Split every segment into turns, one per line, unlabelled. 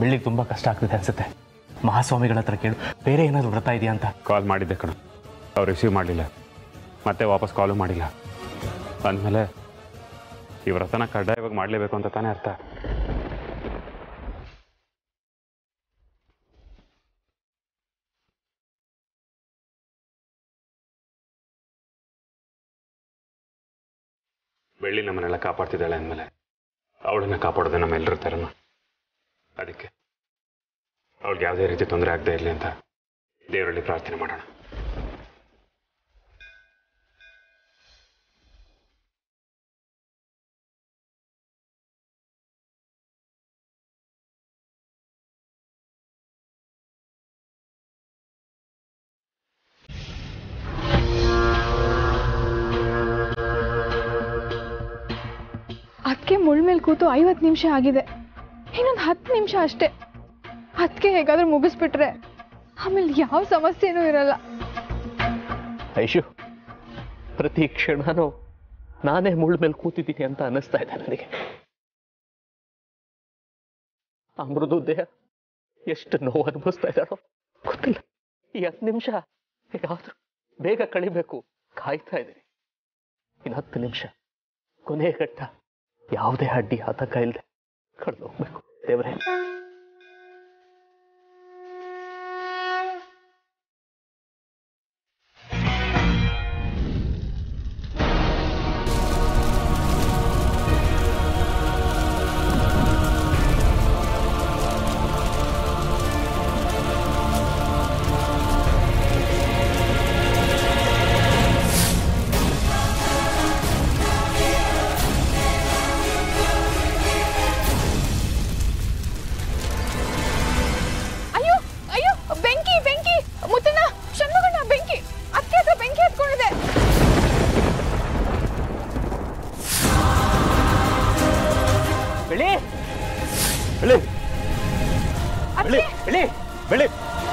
ಬೆಳ್ಳಿಗೆ ತುಂಬ ಕಷ್ಟ ಆಗ್ತಿದೆ ಅನ್ಸುತ್ತೆ ಮಹಾಸ್ವಾಮಿಗಳ ಹತ್ರ ಕೇಳು ಬೇರೆ ಏನಾದರೂ ವ್ರತ ಇದೆಯಾ ಅಂತ
ಕಾಲ್ ಮಾಡಿದ್ದೆ ಕಣ ಅವ್ರು ರಿಸೀವ್ ಮಾಡಲಿಲ್ಲ ಮತ್ತೆ ವಾಪಸ್ ಕಾಲು ಮಾಡಿಲ್ಲ ಅಂದಮೇಲೆ ಈ ವ್ರತನ ಕಡ್ಡಾಯವಾಗಿ ಮಾಡಲೇಬೇಕು ಅಂತ ತಾನೇ ಅರ್ಥ ಬೆಳ್ಳಿ ನಮ್ಮನ್ನೆಲ್ಲ ಕಾಪಾಡ್ತಿದ್ದಾಳೆ ಅಂದಮೇಲೆ ಅವಳನ್ನ ಕಾಪಾಡೋದು ನಮ್ಮೆಲ್ಲರ ಥರನ ಅದಕ್ಕೆ ಅವಳಿಗೆ ಯಾವುದೇ ರೀತಿ ತೊಂದರೆ ಆಗದೆ ಇರಲಿ ಅಂತ ದೇವರಲ್ಲಿ ಪ್ರಾರ್ಥನೆ ಮಾಡೋಣ
ಅದಕ್ಕೆ ಮುಳ್ ಮೇಲೆ ಕೂತು ಐವತ್ತು ನಿಮಿಷ ಆಗಿದೆ ಇನ್ನೊಂದು ಹತ್ತು ನಿಮಿಷ ಅಷ್ಟೇ ಅದಕ್ಕೆ ಹೇಗಾದ್ರೂ ಮುಗಿಸ್ಬಿಟ್ರೆ ಆಮೇಲೆ ಯಾವ ಸಮಸ್ಯೆನೂ ಇರಲ್ಲ
ಐಶು ಪ್ರತಿ ಕ್ಷಣನೂ ನಾನೇ ಮುಳ್ಳ ಮೇಲೆ ಕೂತಿದ್ದೀನಿ ಅಂತ ಅನ್ನಿಸ್ತಾ ಇದೆ ನನಗೆ ಆ ಮೃದು ದೇಹ ಎಷ್ಟು ನೋವು ಅನುಭವಿಸ್ತಾ ಇದ್ದಾಳೋ ಗೊತ್ತಿಲ್ಲ ಈ ಹತ್ತು ನಿಮಿಷ ಹೇಗಾದ್ರೂ ಬೇಗ ಕಳಿಬೇಕು ಕಾಯ್ತಾ ಇದ್ದೀನಿ ಇನ್ನು ಹತ್ತು ನಿಮಿಷ ಕೊನೆ ಘಟ್ಟ ಯಾವುದೇ ಅಡ್ಡಿ ಆತಂಕ ಇಲ್ಲದೆ ಕಳೆದು ಹೋಗ್ಬೇಕು ದೇವರೇ
ಅಯ್ಯೋ ಅಯ್ಯೋ ಬೆಂಕಿ ಬೆಂಕಿ ಮುತ್ತಣ್ಣ ಷಣ್ಮುಗಣ್ಣ ಬೆಂಕಿ ಅದಕ್ಕೆ ಹತ್ರ ಬೆಂಕಿ ಹತ್ಕೊಂಡಿದೆ
ಬೆಳಿ ಬೆಳಿ ಬೆಳಿ
ಅದಕ್ಕೆ
ಬೆಳಿ ಬೆಳಿ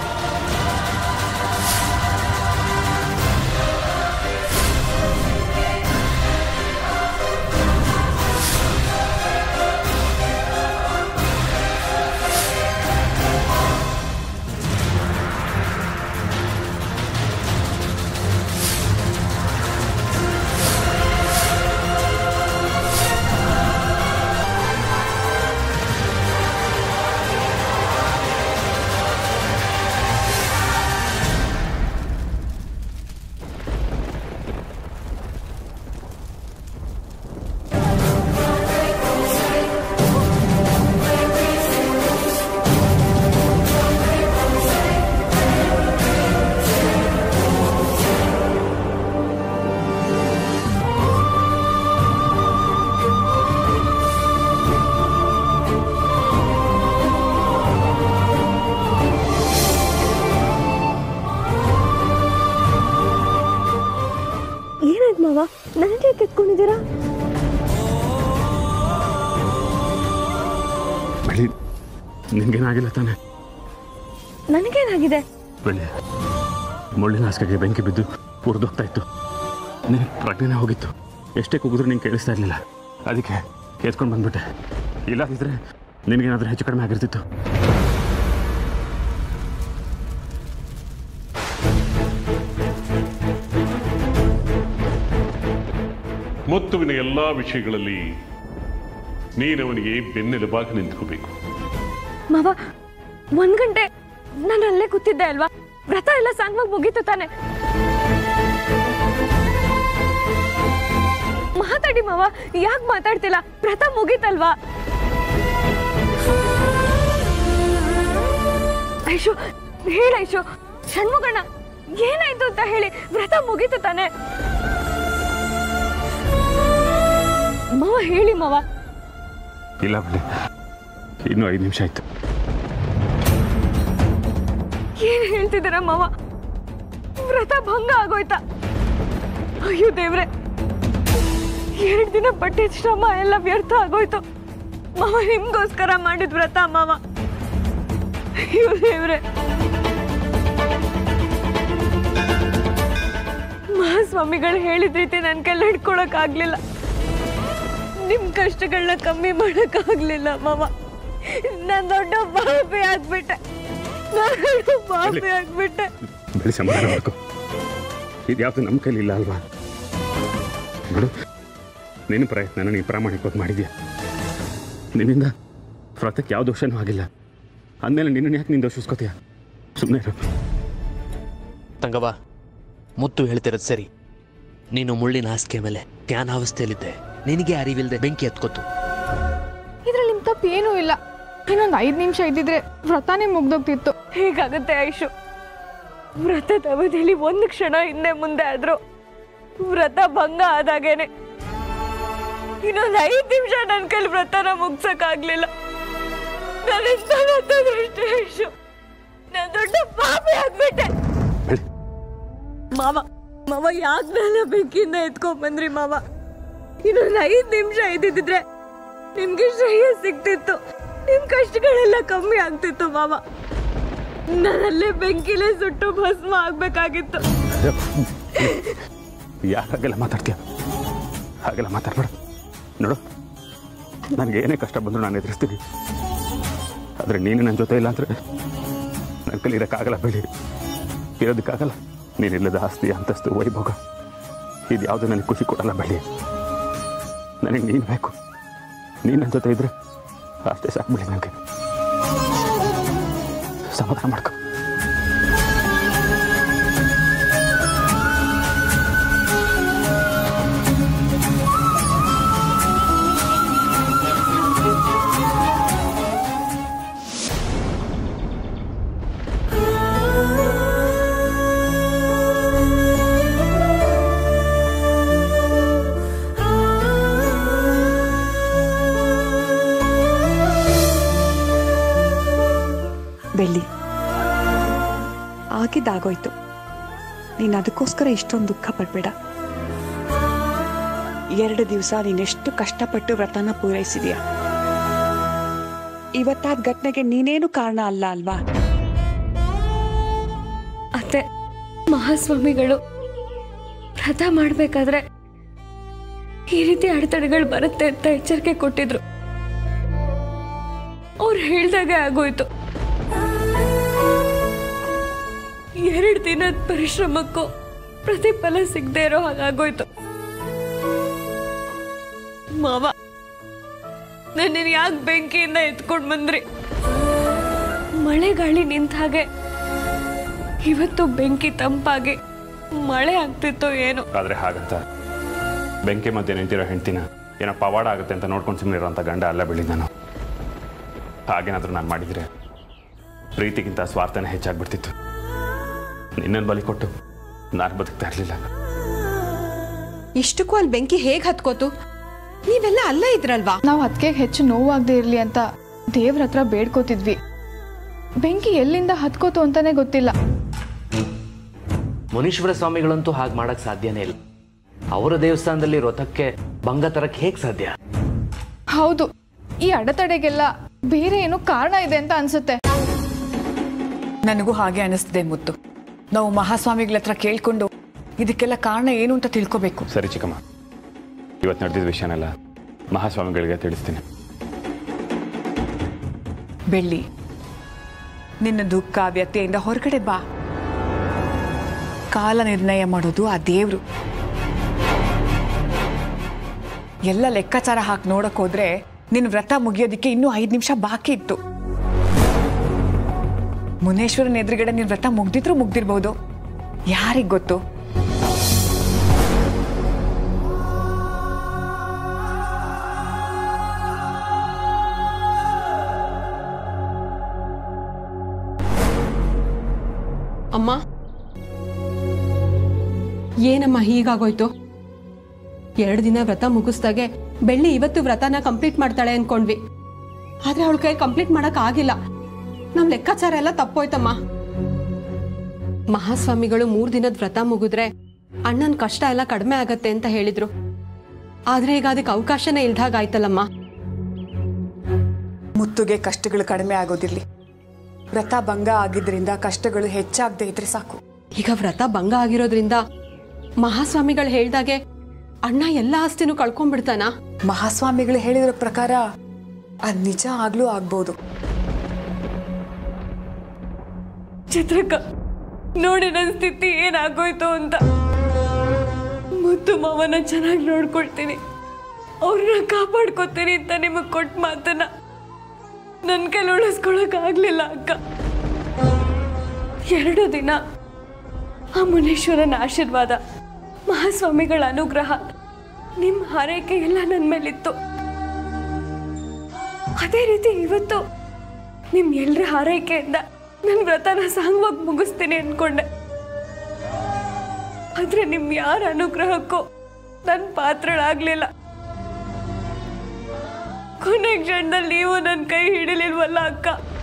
ಏನಾಯ್ತು ಮಾವ ನನಗೆ ಕೆತ್ಕೊಂಡಿದ್ದೀರಾ
ಬೆಳ್ಳಿ ನಿನ್ಗೇನಾಗಿಲ್ಲ ತಾನೆ
ನನಗೇನಾಗಿದೆ
ಬೆಳ್ಳಿ ಮುಳ್ಳಿನ ಹಾಸಿಗೆಗೆ ಬೆಂಕಿ ಬಿದ್ದು ಉರಿದೋಗ್ತಾ ಇತ್ತು ನಿನಗೆ ಪ್ರಜ್ಞೆನೇ ಹೋಗಿತ್ತು ಎಷ್ಟೇ ಕೂಗಿದ್ರು ನಿಂಗೆ ಕೇಳಿಸ್ತಾ ಇರಲಿಲ್ಲ ಅದಕ್ಕೆ ಎತ್ಕೊಂಡು ಬಂದ್ಬಿಟ್ಟೆ ಇಲ್ಲದಿದ್ರೆ ನಿನಗೇನಾದ್ರೂ ಹೆಚ್ಚು ಕಡಿಮೆ ಆಗಿರ್ತಿತ್ತು
ಮುತ್ತುವಿನ ಎಲ್ಲ ವಿಷಯಗಳಲ್ಲಿ ನೀನವನಿಗೆ ಬೆನ್ನೆಲುಬಾಗಿ ನಿಂತ್ಕೋಬೇಕು
ಮಾವ ಒಂದ್ ಗಂಟೆ ನಾನು ಅಲ್ಲೇ ಕೂತಿದ್ದೆ ಅಲ್ವಾ ವ್ರತ ಎಲ್ಲ ಸಾಂಗ್ವಾಗಿ ಮುಗೀತು ತಾನೆ ಮಾತಾಡಿ ಮಾವ ಯಾಕೆ ಮಾತಾಡ್ತಿಲ್ಲ ವ್ರತ ಮುಗೀತಲ್ವಾ ಐಶು ಹೇಳ ಐಶು ಷಣ್ಮುಗಣ್ಣ ಏನಾಯ್ತು ಅಂತ ಹೇಳಿ ವ್ರತ ಮುಗೀತು ತಾನೆ ಮಾವ ಹೇಳಿ ಮಾವ
ಇಲ್ಲ ಬೆಳ್ಳಿ ಇನ್ನೂ ಐದು ನಿಮಿಷ ಆಯ್ತು
ಏನ್ ಹೇಳ್ತಿದ್ದೀರ ಮಾವ ವ್ರತ ಭಂಗ ಆಗೋಯ್ತಾ ಅಯ್ಯೋ ದೇವ್ರೆ ಎರಡ್ ದಿನ ಪಟ್ಟಿದ ಶ್ರಮ ಎಲ್ಲ ವ್ಯರ್ಥ ಆಗೋಯ್ತು ಮಾವ ನಿಮ್ಗೋಸ್ಕರ ಮಾಡಿದ್ ವ್ರತ ಮಾವ ಅಯ್ಯೋ ದೇವ್ರೆ ಮಹಾಸ್ವಾಮಿಗಳು ಹೇಳಿದ ರೀತಿ ನನ್ ಕೈಲಿ ಹಿಡ್ಕೊಳಕ್ ಆಗ್ಲಿಲ್ಲ ನಿಮ್ ಕಷ್ಟಗಳನ್ನ ಕಮ್ಮಿ ಮಾಡಕ್ ಆಗ್ಲಿಲ್ಲ ಮಾವ ನಾನು ದೊಡ್ಡ ಪಾಪಿ ಆಗ್ಬಿಟ್ಟೆ ನಾನು ಪಾಪಿ ಆಗ್ಬಿಟ್ಟೆ
ಬೆಳಿ ಸಮಾಧಾನ ಮಾಡ್ಕೊ ಇದು ಯಾವುದು ನಮ್ಮ ಕೈಲಿ ಇಲ್ಲ ಅಲ್ವಾ ನೋಡು ನಿನ್ನ ಪ್ರಯತ್ನನ ನೀನು ಪ್ರಾಮಾಣಿಕವಾಗಿ ಮಾಡಿದ್ಯಾ ನಿನ್ನಿಂದ ವ್ರತಕ್ಕೆ ಯಾವ ದೋಷನೂ ಆಗಿಲ್ಲ ಅಂದಮೇಲೆ ನಿನ್ನ ಯಾಕೆ ನೀನು ದೋಷಿಸ್ಕೋತೀಯ ಸುಮ್ಮನೆ ಇರು
ತಂಗವ್ವ ಮುತ್ತು ಹೇಳ್ತಿರೋದು ಸರಿ ನೀನು ಮುಳ್ಳಿನ ಹಾಸಿಗೆ ಮೇಲೆ ಜ್ಞಾನಾವಸ್ಥೆಯಲ್ಲಿದ್ದೆ ನಿನಗೆ ಅರಿವಿಲ್ಲದೆ ಬೆಂಕಿ ಎತ್ಕೊತು
ಇದ್ರಲ್ಲಿ ನಿಮ್ ತಪ್ಪು ಏನೂ ಇಲ್ಲ ಇನ್ನೊಂದು ಐದು ನಿಮಿಷ ಇದ್ದಿದ್ರೆ ವ್ರತಾನೇ ಮುಗ್ದೋಗ್ತಿತ್ತು
ಹೇಗಾಗುತ್ತೆ ಆಯುಷು ವ್ರತದ ಅವಧಿಯಲ್ಲಿ ಒಂದು ಕ್ಷಣ ಹಿಂದೆ ಮುಂದೆ ಆದ್ರೂ ವ್ರತ ಭಂಗ ಆದಾಗೇನೆ ಇನ್ನೊಂದು ಐದು ನಿಮಿಷ ನನ್ನ ಕೈಲಿ ವ್ರತನ ಮುಗ್ಸಕ್ಕಾಗ್ಲಿಲ್ಲ ನಾನೆಂತ ವ್ರತ ದೃಷ್ಟಿ ಆಯುಷು ನಾನು ದೊಡ್ಡ ಪಾಪಿ ಆಗ್ಬಿಟ್ಟೆ
ಬೆಳಿ
ಮಾವ ಮಾವ ಯಾಕೆ ನನ್ನ ಬೆಂಕಿಯಿಂದ ಎತ್ಕೊಂಡ್ ಬಂದ್ರಿ ಮಾವ ಇನ್ನೊಂದು ಐದು ನಿಮಿಷ ಇದ್ದಿದ್ರೆ ನಿಮ್ಗೆ ಶ್ರೇಯ ಸಿಗ್ತಿತ್ತು ನಿಮ್ ಕಷ್ಟಗಳೆಲ್ಲ ಕಮ್ಮಿ ಆಗ್ತಿತ್ತು ಮಾವ ನಾನಲ್ಲೇ ಬೆಂಕಿಲೇ ಸುಟ್ಟು ಭಸ್ಮ ಆಗ್ಬೇಕಾಗಿತ್ತು
ಯಾಕಾಗೆಲ್ಲ ಮಾತಾಡ್ತೀಯ ಹಾಗೆಲ್ಲ ಮಾತಾಡ್ಬೇಡ ನೋಡು ನನಗೆ ಏನೇ ಕಷ್ಟ ಬಂದರೂ ನಾನು ಎದುರಿಸ್ತೀನಿ ಆದರೆ ನೀನು ನನ್ನ ಜೊತೆ ಇಲ್ಲ ಅಂದರೆ ನನ್ನ ಕೈಲಿ ಇರೋಕ್ಕಾಗಲ್ಲ ಬೆಳಿ ಇರೋದಕ್ಕಾಗಲ್ಲ ನೀನಿಲ್ಲದ ಆಸ್ತಿ ಅಂತಸ್ತು ವೈಭೋಗ ಇದು ಯಾವುದು ನನಗೆ ಖುಷಿ ಕೊಡಲ್ಲ ಬೆಳಿ ನನಗೆ ನೀನು ಬೇಕು ನೀನು ನನ್ನ ಜೊತೆ ಇದ್ರೆ ಅಷ್ಟೇ ಸಾಕು ಬಿಡಿ ನನಗೆ ಸಮಾಧಾನ ಮಾಡ್ಕೊ
ಬೆಳ್ಳಿ ಆಗಿದ್ದಾಗೋಯ್ತು ನೀನು ಅದಕ್ಕೋಸ್ಕರ ಇಷ್ಟೊಂದು ದುಃಖ ಪಡಬೇಡ ಎರಡು ದಿವಸ ನೀನೆಷ್ಟು ಕಷ್ಟಪಟ್ಟು ವ್ರತನ ಪೂರೈಸಿದೀಯ ಇವತ್ತಾದ ಘಟನೆಗೆ ನೀನೇನು ಕಾರಣ ಅಲ್ಲ ಅಲ್ವಾ
ಅತ್ತೆ ಮಹಾಸ್ವಾಮಿಗಳು ವ್ರತ ಮಾಡ್ಬೇಕಾದ್ರೆ ಈ ರೀತಿ ಅಡೆತಡೆಗಳು ಬರುತ್ತೆ ಅಂತ ಎಚ್ಚರಿಕೆ ಕೊಟ್ಟಿದ್ರು ಅವ್ರು ಹೇಳ್ದಾಗೆ ಆಗೋಯ್ತು ಎರಡು ದಿನದ ಪರಿಶ್ರಮಕ್ಕೂ ಪ್ರತಿಫಲ ಸಿಗದೆ ಇರೋ ಹಾಗಾಗೋಯ್ತು ಮಾವ ನನ್ನ ಯಾಕೆ ಬೆಂಕಿಯಿಂದ ಎತ್ಕೊಂಡ್ ಬಂದ್ರಿ ಮಳೆ ಗಾಳಿ ನಿಂತ ಹಾಗೆ ಇವತ್ತು ಬೆಂಕಿ ತಂಪಾಗಿ ಮಳೆ ಆಗ್ತಿತ್ತೋ ಏನೋ
ಆದರೆ ಹಾಗಂತ ಬೆಂಕಿ ಮಧ್ಯೆ ನಿಂತಿರೋ ಹೆಂಡ್ತಿನ ಏನೋ ಪವಾಡ ಆಗುತ್ತೆ ಅಂತ ನೋಡ್ಕೊಂಡು ಸುಮ್ಮನೆ ಇರೋಂಥ ಗಂಡ ಅಲ್ಲ ಬೆಳಿ ನಾನು ಹಾಗೇನಾದರೂ ನಾನು ಮಾಡಿದರೆ ಪ್ರೀತಿಗಿಂತ ಸ್ವಾರ್ಥನೇ ಹೆಚ್ಚಾಗ್ಬಿಡ್ತಿತ್ತು ನಿನ್ನನ್ನು ಬಲಿ ಕೊಟ್ಟು ನಾನು ಬದುಕ್ತಾ ಇರಲಿಲ್ಲ
ಇಷ್ಟಕ್ಕೂ ಅಲ್ಲಿ ಬೆಂಕಿ ಹೇಗೆ ಹತ್ಕೋತು ನೀವೆಲ್ಲ ಅಲ್ಲೇ ಇದ್ರಲ್ವಾ
ನಾವು ಅದಕ್ಕೆ ಹೆಚ್ಚು ನೋವಾಗದೆ ಇರಲಿ ಅಂತ ದೇವ್ರ ಹತ್ರ ಬೇಡ್ಕೋತಿದ್ವಿ ಬೆಂಕಿ ಎಲ್ಲಿಂದ ಹತ್ಕೋತು ಅಂತಾನೆ ಗೊತ್ತಿಲ್ಲ
ಮುನೀಶ್ವರ ಸ್ವಾಮಿಗಳಂತೂ ಹಾಗೆ ಮಾಡಕ್ ಸಾಧ್ಯನೇ ಇಲ್ಲ ಅವರ ದೇವಸ್ಥಾನದಲ್ಲಿ ವ್ರತಕ್ಕೆ ಭಂಗ ತರಕ್ಕೆ ಹೇಗೆ ಸಾಧ್ಯ
ಹೌದು ಈ ಅಡೆತಡೆಗೆಲ್ಲ ಬೇರೆ ಏನೋ ಕಾರಣ ಇದೆ ಅಂತ ಅನ್ಸುತ್ತೆ
ನನಗೂ ಹಾಗೆ ಅನಿಸ್ತಿದೆ ಮುತ್ತು ನಾವು ಮಹಾಸ್ವಾಮಿಗಳ ಹತ್ರ ಕೇಳ್ಕೊಂಡು ಇದಕ್ಕೆಲ್ಲ ಕಾರಣ ಏನು ಅಂತ ತಿಳ್ಕೋಬೇಕು
ಸರಿ ಚಿಕ್ಕಮ್ಮ ಇವತ್ತು ನಡೆದಿದ್ದ ವಿಷಯನೆಲ್ಲ ಮಹಾಸ್ವಾಮಿಗಳಿಗೆ ತಿಳಿಸ್ತೀನಿ
ಬೆಳ್ಳಿ ನಿನ್ನ ದುಃಖ ವ್ಯತ್ಯೆಯಿಂದ ಹೊರಗಡೆ ಬಾ ಕಾಲ ನಿರ್ಣಯ ಮಾಡೋದು ಆ ದೇವ್ರು ಎಲ್ಲ ಲೆಕ್ಕಾಚಾರ ಹಾಕಿ ನೋಡಕ್ ಹೋದ್ರೆ ನಿನ್ನ ವ್ರತ ಮುಗಿಯೋದಕ್ಕೆ ಇನ್ನೂ ಐದು ನಿಮಿಷ ಬಾಕಿ ಇತ್ತು ಮುನೇಶ್ವರನ ಎದುರುಗಡೆ ನಿನ್ನ ವ್ರತ ಮುಗ್ದಿದ್ರು ಮುಗ್ದಿರ್ಬೋದು ಯಾರಿಗ್ ಗೊತ್ತು
ಅಮ್ಮ ಏನಮ್ಮ ಹೀಗಾಗೋಯ್ತು ಎರಡು ದಿನ ವ್ರತ ಮುಗಿಸ್ದಾಗೆ ಬೆಳ್ಳಿ ಇವತ್ತು ವ್ರತನ ಕಂಪ್ಲೀಟ್ ಮಾಡ್ತಾಳೆ ಅನ್ಕೊಂಡ್ವಿ ಆದ್ರೆ ಅವಳ ಕೈ ಕಂಪ್ಲೀಟ್ ಮಾಡಕ್ ಆಗಿಲ್ಲ ನಮ್ ಲೆಕ್ಕಾಚಾರ ಎಲ್ಲ ತಪ್ಪೋಯ್ತಮ್ಮ ಮಹಾಸ್ವಾಮಿಗಳು ಮೂರ್ ದಿನದ ವ್ರತ ಮುಗಿದ್ರೆ ಅಣ್ಣನ ಕಷ್ಟ ಎಲ್ಲ ಕಡಿಮೆ ಆಗತ್ತೆ ಅಂತ ಹೇಳಿದ್ರು ಆದ್ರೆ ಈಗ ಅದಕ್ಕೆ ಅವಕಾಶನೇ ಇಲ್ದಾಗ ಆಯ್ತಲ್ಲಮ್ಮ
ಮುತ್ತುಗೆ ಕಷ್ಟಗಳು ಕಡಿಮೆ ಆಗೋದಿರ್ಲಿ ವ್ರತ ಭಂಗ ಆಗಿದ್ರಿಂದ ಕಷ್ಟಗಳು ಹೆಚ್ಚಾಗದೆ ಇದ್ರೆ ಸಾಕು
ಈಗ ವ್ರತ ಭಂಗ ಆಗಿರೋದ್ರಿಂದ ಮಹಾಸ್ವಾಮಿಗಳು ಹೇಳ್ದಾಗೆ ಅಣ್ಣ ಎಲ್ಲ ಆಸ್ತಿನೂ ಕಳ್ಕೊಂಡ್ಬಿಡ್ತಾನಾ
ಮಹಾಸ್ವಾಮಿಗಳು ಹೇಳಿರೋ ಪ್ರಕಾರ ಅದು ನಿಜ ಆಗ್ಲೂ ಆಗ್ಬೋದು
ಚಿತ್ರಕ್ಕ ನೋಡಿ ನನ್ನ ಸ್ಥಿತಿ ಏನಾಗೋಯ್ತು ಅಂತ ಮುದ್ದು ಮಾವನ ಚೆನ್ನಾಗಿ ನೋಡ್ಕೊಳ್ತೀನಿ ಅವ್ರನ್ನ ಕಾಪಾಡ್ಕೊತೀನಿ ಅಂತ ನಿಮಗೆ ಕೊಟ್ಟ ಮಾತನ್ನ ನನ್ನ ಕೈಲಿ ಉಳಿಸ್ಕೊಳಕ್ ಆಗ್ಲಿಲ್ಲ ಅಕ್ಕ ಎರಡು ದಿನ ಆ ಮುನೇಶ್ವರನ ಆಶೀರ್ವಾದ ಮಹಾಸ್ವಾಮಿಗಳ ಅನುಗ್ರಹ ನಿಮ್ಮ ಹಾರೈಕೆ ಎಲ್ಲ ನನ್ನ ಮೇಲಿತ್ತು ಅದೇ ರೀತಿ ಇವತ್ತು ನಿಮ್ ಎಲ್ರ ಹಾರೈಕೆಯಿಂದ ನನ್ನ ವ್ರತನ ಸಾಂಗವಾಗಿ ಮುಗಿಸ್ತೀನಿ ಅನ್ಕೊಂಡೆ ಆದ್ರೆ ನಿಮ್ ಯಾರ ಅನುಗ್ರಹಕ್ಕೂ ನನ್ನ ಪಾತ್ರಳಾಗ್ಲಿಲ್ಲ ಕೊನೆ ಕ್ಷಣದಲ್ಲಿ ನೀವು ನನ್ನ ಕೈ ಹಿಡಿಲಿಲ್ವಲ್ಲ ಅಕ್ಕ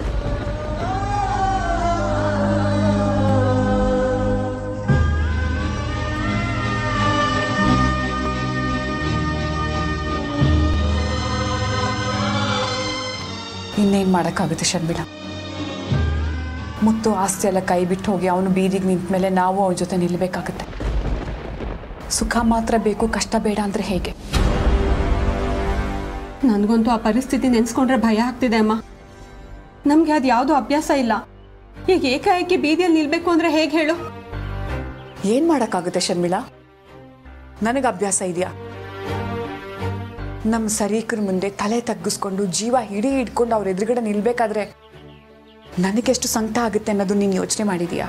ಇನ್ನೇನು ಮಾಡೋಕ್ಕಾಗುತ್ತೆ ಶರ್ಮಿಳ ಮುತ್ತು ಆಸ್ತಿ ಎಲ್ಲ ಕೈ ಬಿಟ್ಟು ಹೋಗಿ ಅವನು ಬೀದಿಗೆ ನಿಂತ ಮೇಲೆ ನಾವು ಅವನ ಜೊತೆ ನಿಲ್ಲಬೇಕಾಗತ್ತೆ ಸುಖ ಮಾತ್ರ ಬೇಕು ಕಷ್ಟ ಬೇಡ ಅಂದರೆ ಹೇಗೆ
ನನಗಂತೂ ಆ ಪರಿಸ್ಥಿತಿ ನೆನೆಸ್ಕೊಂಡ್ರೆ ಭಯ ಆಗ್ತಿದೆ ಅಮ್ಮ ನಮಗೆ ಅದು ಯಾವುದೂ ಅಭ್ಯಾಸ ಇಲ್ಲ ಈಗ ಏಕಾಏಕಿ ಬೀದಿಯಲ್ಲಿ ನಿಲ್ಬೇಕು ಅಂದ್ರೆ ಹೇಗೆ ಹೇಳು
ಏನು ಮಾಡೋಕ್ಕಾಗುತ್ತೆ ಶರ್ಮಿಳಾ ನನಗೆ ಅಭ್ಯಾಸ ಇದೆಯಾ ನಮ್ಮ ಸರೀಕರ ಮುಂದೆ ತಲೆ ತಗ್ಗಿಸ್ಕೊಂಡು ಜೀವ ಹಿಡಿ ಹಿಡ್ಕೊಂಡು ಅವ್ರ ಎದುರುಗಡೆ ನಿಲ್ಬೇಕಾದ್ರೆ ನನಗೆಷ್ಟು ಸಂಕಟ ಆಗುತ್ತೆ ಅನ್ನೋದು ನೀನು ಯೋಚನೆ ಮಾಡಿದೀಯಾ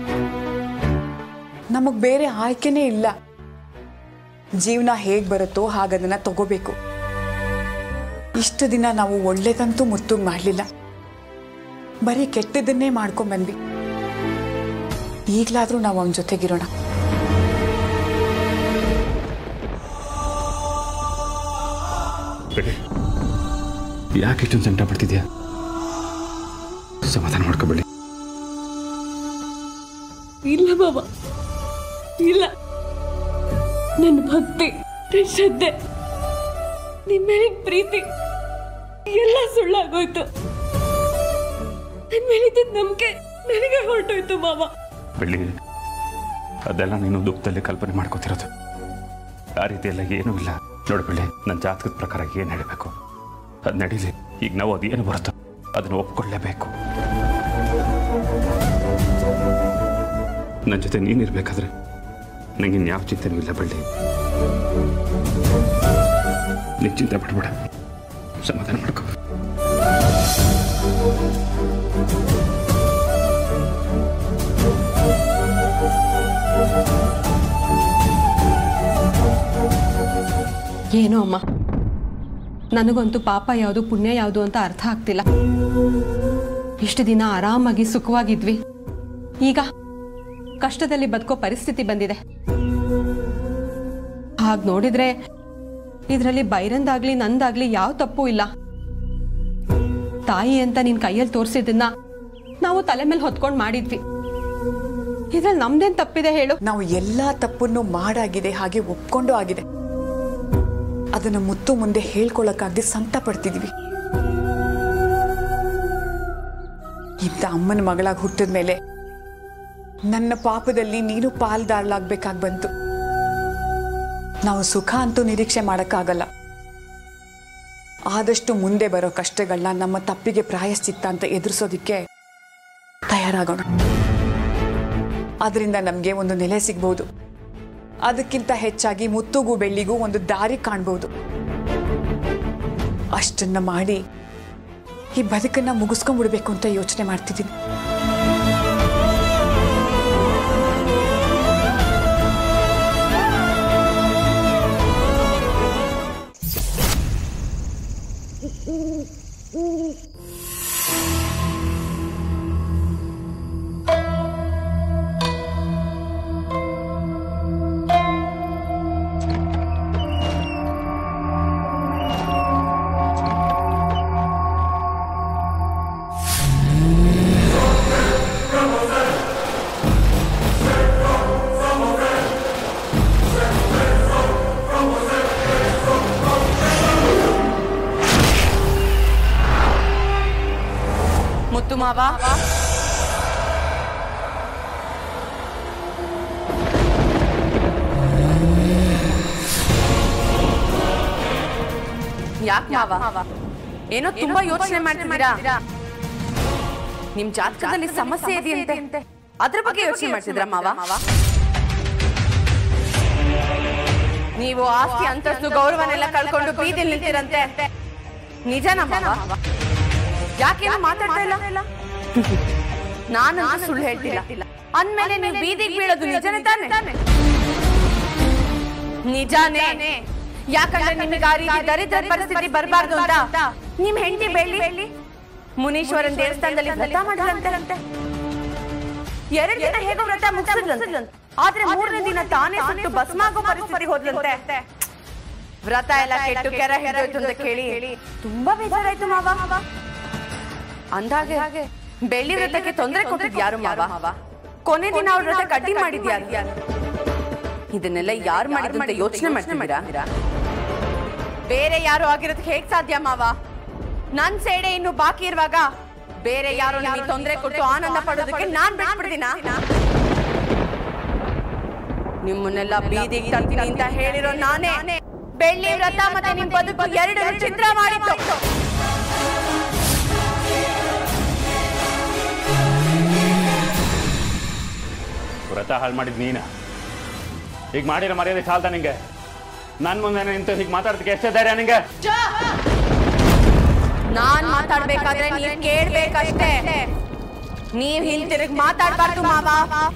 ನಮಗೆ ಬೇರೆ ಆಯ್ಕೆನೇ ಇಲ್ಲ ಜೀವನ ಹೇಗೆ ಬರುತ್ತೋ ಹಾಗದನ್ನ ತಗೋಬೇಕು ಇಷ್ಟು ದಿನ ನಾವು ಒಳ್ಳೇದಂತೂ ಮುತ್ತು ಮಾಡಲಿಲ್ಲ ಬರೀ ಕೆಟ್ಟದನ್ನೇ ಮಾಡ್ಕೊಂಡ್ ಬಂದ್ವಿ ಈಗಲಾದರೂ ನಾವು ಅವನ ಜೊತೆಗಿರೋಣ
ಬೆಳೆ ಯಾಕೆ ಇಷ್ಟೊಂದು ಸಂಕಟ ಪಡ್ತಿದ್ಯಾ ಸಮಾಧಾನ ಮಾಡ್ಕೋಬೇಡಿ
ಇಲ್ಲ ಬಾಬಾ ಇಲ್ಲ ನನ್ನ ಭಕ್ತಿ ನನ್ನ ಶ್ರದ್ಧೆ ನಿಮ್ಮ ಮೇಲಿನ ಪ್ರೀತಿ ಎಲ್ಲ ಸುಳ್ಳಾಗೋಯ್ತು ನನ್ನ ಮೇಲಿದ್ದ ನಂಬಿಕೆ ನನಗೆ ಹೊರಟೋಯ್ತು ಬಾಬಾ
ಬೆಳ್ಳಿ ಅದೆಲ್ಲ ನೀನು ದುಃಖದಲ್ಲಿ ಕಲ್ಪನೆ ಮಾಡ್ಕೋತಿರೋದು ಆ ರೀತಿ ಎಲ್ಲ ಏನೂ ಇಲ್ಲ ನೋಡಿ ಬೆಳ್ಳಿ ನನ್ನ ಜಾತಕದ ಪ್ರಕಾರ ಏನು ನಡಿಬೇಕು ಅದು ನಡೀಲಿ ಈಗ ನಾವು ಅದೇನು ಬರುತ್ತೋ ಅದನ್ನು ಒಪ್ಕೊಳ್ಳೇಬೇಕು ನನ್ನ ಜೊತೆ ನೀನಿರ್ಬೇಕಾದ್ರೆ ನನಗೆ ಯಾವ ಚಿಂತೆನೂ ಇಲ್ಲ ಬೆಳ್ಳಿ ನೀನು ಚಿಂತೆ ಪಡ್ಬೇಡ ಸಮಾಧಾನ ಮಾಡ್ಕೋ
ಏನೋ ಅಮ್ಮ ನನಗಂತೂ ಪಾಪ ಯಾವುದು ಪುಣ್ಯ ಯಾವುದು ಅಂತ ಅರ್ಥ ಆಗ್ತಿಲ್ಲ ಇಷ್ಟು ದಿನ ಆರಾಮಾಗಿ ಸುಖವಾಗಿದ್ವಿ ಈಗ ಕಷ್ಟದಲ್ಲಿ ಬದುಕೋ ಪರಿಸ್ಥಿತಿ ಬಂದಿದೆ ಹಾಗೆ ನೋಡಿದ್ರೆ ಇದರಲ್ಲಿ ಬೈರಂದಾಗ್ಲಿ ನಂದಾಗ್ಲಿ ಯಾವ ತಪ್ಪು ಇಲ್ಲ ತಾಯಿ ಅಂತ ನಿನ್ ಕೈಯಲ್ಲಿ ತೋರಿಸಿದ್ದನ್ನ ನಾವು ತಲೆ ಮೇಲೆ ಹೊತ್ಕೊಂಡು ಮಾಡಿದ್ವಿ ಇದ್ರಲ್ಲಿ ನಮ್ದೇನ್ ತಪ್ಪಿದೆ ಹೇಳು
ನಾವು ಎಲ್ಲ ತಪ್ಪನ್ನು ಮಾಡಾಗಿದೆ ಹಾಗೆ ಒಪ್ಕೊಂಡು ಆಗಿದೆ ಅದನ್ನು ಮುತ್ತು ಮುಂದೆ ಹೇಳ್ಕೊಳಕ್ಕಾಗದೆ ಸಂಕಟ ಪಡ್ತಿದೀವಿ ಇಂಥ ಅಮ್ಮನ ಮಗಳಾಗಿ ಹುಟ್ಟಿದ ಮೇಲೆ ನನ್ನ ಪಾಪದಲ್ಲಿ ನೀನು ಪಾಲ್ದಾರಲಾಗ್ಬೇಕಾಗಿ ಬಂತು ನಾವು ಸುಖ ಅಂತೂ ನಿರೀಕ್ಷೆ ಮಾಡೋಕ್ಕಾಗಲ್ಲ ಆದಷ್ಟು ಮುಂದೆ ಬರೋ ಕಷ್ಟಗಳನ್ನ ನಮ್ಮ ತಪ್ಪಿಗೆ ಪ್ರಾಯಶ್ಚಿತ್ತ ಅಂತ ಎದುರಿಸೋದಿಕ್ಕೆ ತಯಾರಾಗೋಣ ಅದರಿಂದ ನಮಗೆ ಒಂದು ನೆಲೆ ಸಿಗ್ಬೋದು ಅದಕ್ಕಿಂತ ಹೆಚ್ಚಾಗಿ ಮುತ್ತುಗೂ ಬೆಳ್ಳಿಗೂ ಒಂದು ದಾರಿ ಕಾಣ್ಬೋದು ಅಷ್ಟನ್ನ ಮಾಡಿ ಈ ಬದುಕನ್ನ ಮುಗಿಸ್ಕೊಂಡ್ಬಿಡ್ಬೇಕು ಅಂತ ಯೋಚನೆ ಮಾಡ್ತಿದ್ದೀನಿ
ಮುತ್ತು ಮಾವ ಯಾಕೆ ಮಾವ ಏನೋ ತುಂಬಾ ಯೋಚನೆ ಮಾಡ್ತಿದ್ದೀರಾ ನಿಮ್ ಜಾತಕದಲ್ಲಿ ಸಮಸ್ಯೆ ಇದೆಯಂತೆ ಅದ್ರ ಬಗ್ಗೆ ಯೋಚನೆ ಮಾಡ್ತಿದ್ರ ಮಾವ ನೀವು ಆಸ್ತಿ ಅಂತಸ್ತು ಗೌರವನೆಲ್ಲ ಕಳ್ಕೊಂಡು ಬೀದಿಲ್ ನಿಂತಿರಂತೆ ನಿಜನಾ ಮಾವ ಯಾಕೇನು ಮಾತಾಡ್ತಾ ಇಲ್ಲ ನಾನು ಸುಳ್ಳು ಹೇಳ್ತಿಲ್ಲ ಅಂದ್ಮೇಲೆ ನೀವು ಬೀದಿಗೆ ಬೀಳೋದು ನಿಜನೇ ತಾನೆ ನಿಜಾನೇ ಯಾಕಂದ್ರೆ ನಿಮಗೆ ಆ ರೀತಿ ದರಿದ್ರ ಪರಿಸ್ಥಿತಿ ಬರಬಾರ್ದು ಅಂತ ನಿಮ್ ಹೆಂಡತಿ ಬೆಳ್ಳಿ ಮುನೀಶ್ವರನ್ ದೇವಸ್ಥಾನದಲ್ಲಿ ವ್ರತ ಮಾಡಿದ್ರಂತೆ ಎರಡು ದಿನ ಹೇಗೋ ವ್ರತ ಮುಗಿಸಿದ್ಲಂತೆ ಆದ್ರೆ ಮೂರನೇ ದಿನ ತಾನೇ ಸುಟ್ಟು ಭಸ್ಮಾಗೋ ಪರಿಸ್ಥಿತಿ ಹೋದ್ಲಂತೆ ವ್ರತ ಎಲ್ಲ ಕೆಟ್ಟು ಕೆರ ಹಿಡಿದೋಯ್ತು ಅಂತ ಕೇಳಿ ತುಂಬಾ ಬೇಜಾರಾಯ್ತು ಮಾವ ಅಂದಾಗೆ ಬೆಳ್ಳಿ ವ್ರತಕ್ಕೆ ತೊಂದರೆ ಕೊಟ್ಟಿದ್ ಯಾರು ಮಾವ ಕೊನೆ ದಿನ ಅವ್ರ ವ್ರತ ಕಡ್ಡಿ ಮಾಡಿದ್ಯಾರು ಇದನ್ನೆಲ್ಲ ಯಾರು ಮಾಡಿದ್ರು ಅಂತ ಯೋಚನೆ ಮಾಡ್ತಿದ್ದೀರಾ ಬೇರೆ ಯಾರು ಆಗಿರೋದಕ್ಕೆ ಹೇಗ್ ಸಾಧ್ಯ ಮಾವ ನನ್ ಸೇಡೆ ಇನ್ನು ಬಾಕಿ ಇರುವಾಗ ಬೇರೆ ಯಾರೋ ನಿಮಗೆ ತೊಂದರೆ ಕೊಟ್ಟು ಆನಂದ ಪಡೋದಕ್ಕೆ ನಾನ್ ಬಿಟ್ಬಿಡ್ತೀನ ನಿಮ್ಮನ್ನೆಲ್ಲ ಬೀದಿಗೆ ತರ್ತೀನಿ ಅಂತ ಹೇಳಿರೋ ನಾನೇ ಬೆಳ್ಳಿ ವ್ರತ ಮತ್ತೆ ನಿಮ್ ಬದುಕು ಎರಡು ಚಿತ್ರ ಮಾಡಿತ್ತು
ವ್ರತ ಹಾಳು ಮಾಡಿದ್ ನೀನ ಈಗ ಮಾಡಿರೋ ಮರ್ಯಾದೆ ಸಾಲ್ದ ನಿಂಗೆ ನನ್ನ ಮುಂದೆ ನಿಂತು ಹೀಗೆ ಮಾತಾಡ್ತಕ್ಕೆ ಎಷ್ಟೇ ಧೈರ್ಯ ನಿಂಗೆ
ನಾನ್ ಮಾತಾಡ್ಬೇಕಾದ್ರೆ ನೀವ್ ಕೇಳ್ಬೇಕಷ್ಟೇ ನೀವ್ ಹಿಂತಿರುಗಿ ಮಾತಾಡ್ಬಾರ್ದು ಮಾವ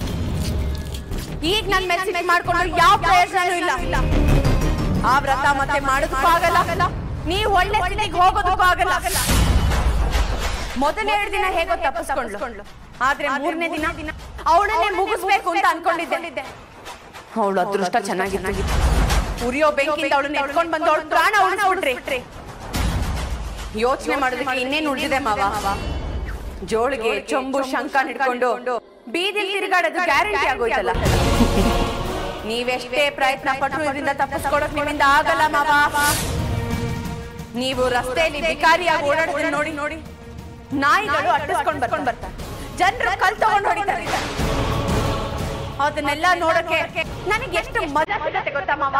ಈಗ ನನ್ ಮೇಲೆ ಸಿಟ್ಟು ಮಾಡ್ಕೊಂಡು ಯಾವ ಪ್ರಯೋಜನನೂ ಇಲ್ಲ ಆ ವ್ರತ ಮತ್ತೆ ಮಾಡೋದಕ್ಕೂ ಆಗಲ್ಲ ನೀವ್ ಒಳ್ಳೆ ಸ್ಥಿತಿಗೆ ಹೋಗೋದಕ್ಕೂ ಆಗಲ್ಲ ಮೊದಲ ಎರಡು ದಿನ ಹೇಗೋ ತಪ್ಪಿಸ್ಕೊಂಡ್ಲು ಆದ್ರೆ ಮೂರನೇ ದಿನ ಅವಳನ್ನೇ ಮುಗಿಸ್ಬೇಕು ಅಂತ ಅನ್ಕೊಂಡಿದ್ದೆ ಅವಳು ಅದೃಷ್ಟ ಚೆನ್ನಾಗಿತ್ತು ಉರಿಯೋ ಬೆಂಕಿಯಿಂದ ಅವಳನ್ನ ಎತ್ಕೊಂಡ್ ಬಂದು ಅವಳು ಪ್ರಾಣ ಉಳಿಸ್ಬಿಟ್ರಿ ಯೋಚನೆ ಮಾಡೋದಕ್ಕೆ ಇನ್ನೇನು ಉಳಿದಿದೆ ಮಾವ ಜೋಳಿಗೆ ಚೊಂಬು ಶಂಕ ಹಿಡ್ಕೊಂಡು ಬೀದಿಲ್ ತಿರುಗಾಡೋದು ಗ್ಯಾರಂಟಿ ಆಗೋಯ್ತಲ್ಲ ನೀವೆಷ್ಟೇ ಪ್ರಯತ್ನ ಪಟ್ಟರು ಇದರಿಂದ ತಪ್ಪಿಸ್ಕೊಡಕ್ ನಿಮ್ಮಿಂದ ಆಗಲ್ಲ ಮಾವ ನೀವು ರಸ್ತೆಯಲ್ಲಿ ಬಿಕಾರಿಯಾಗಿ ಓಡಾಡೋದನ್ನ ನೋಡಿ ನೋಡಿ ನಾಯಿಗಳು ಅಟ್ಟಿಸ್ಕೊಂಡ್ ಬರ್ಕೊಂಡ್ ಬರ್ತಾರೆ ಜನರು ಕಲ್ ತಗೊಂಡ್ ಹೊಡಿತಾರೆ ಅದನ್ನೆಲ್ಲ ನೋಡಕ್ಕೆ ನನಗೆ ಎಷ್ಟು ಮಜಾ ಸಿಗತ್ತೆ ಗೊತ್ತಾ ಮಾವ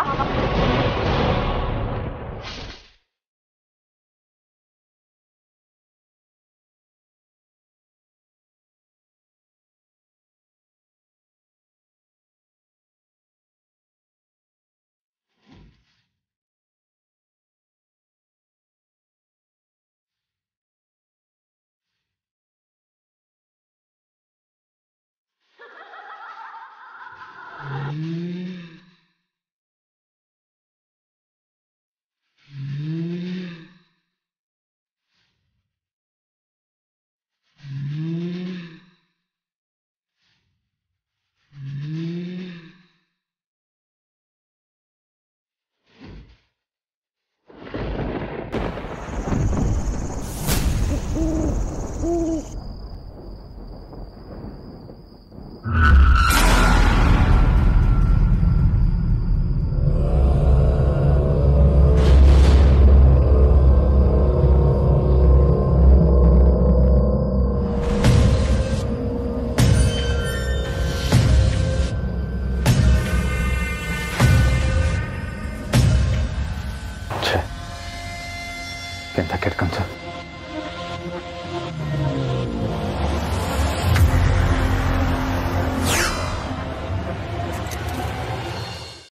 ಎಂತ ಕೆಟ್ಕನ್ಸ